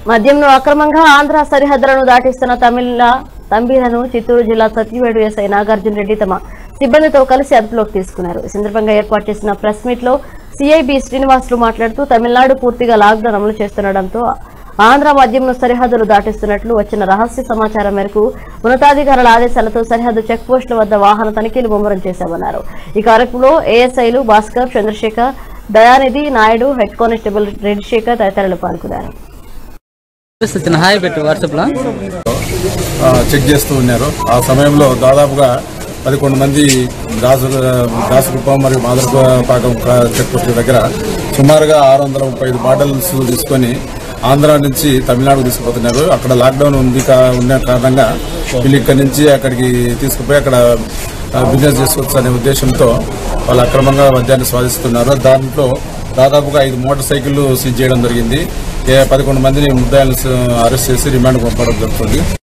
మద్యంను అక్రమంగా ఆంధ్ర సరిహద్దులను దాటిస్తున్న తమిళ తంబీలను చిత్తూరు జిల్లా సత్యవేడు ఎస్ఐ నాగార్జున రెడ్డి తమ సిబ్బందితో కలిసి అదుపులోకి తీసుకున్నారు ఈ సందర్భంగా ఏర్పాటు చేసిన ప్రెస్ మీట్ లో సిఐబి శ్రీనివాసులు మాట్లాడుతూ తమిళనాడు పూర్తిగా లాక్డౌన్ అమలు చేస్తుండటంతో ఆంధ్ర మద్యంను సరిహద్దులు దాటిస్తున్నట్లు వచ్చిన రహస్య సమాచారం మేరకు ఉన్నతాధికారుల ఆదేశాలతో సరిహద్దు చెక్ పోస్టుల వద్ద వాహన తనిఖీలు ముమ్మరం చేశామన్నారు ఈ కార్యక్రమంలో ఏఎస్ఐలు భాస్కర్ చంద్రశేఖర్ దయానిధి నాయుడు హెడ్ కానిస్టేబుల్ రెడ్డిశేఖర్ తదితరులు పాల్గొన్నారు చిన్న హాయ్ పెట్టు వాట్సాప్లో ఆ, చెక్ చేస్తూ ఉన్నారు ఆ సమయంలో దాదాపుగా పదకొండు మంది దాసు దాసుకుప్పం మరియు మాదరపాకం చెక్ పోస్ట్ దగ్గర సుమారుగా ఆరు వందల ముప్పై ఐదు బాటిల్స్ తీసుకొని ఆంధ్ర నుంచి తమిళనాడుకు తీసుకుపోతున్నారు అక్కడ లాక్డౌన్ ఉంది కా- ఉన్న కారణంగా వీళ్ళు ఇక్కడి నుంచి అక్కడికి తీసుకుపోయి అక్కడ బిజినెస్ చేసుకోవచ్చు అనే ఉద్దేశంతో వాళ్ళు అక్రమంగా మద్యాన్ని స్వాదిస్తున్నారు దాంట్లో దాదాపుగా ఐదు మోటార్ సైకిళ్లు సీజ్ చేయడం జరిగింది ఏ పదకొండు మందిని ముద్దాయిలను అరెస్ట్ చేసి రిమాండ్ పంపడం జరుగుతుంది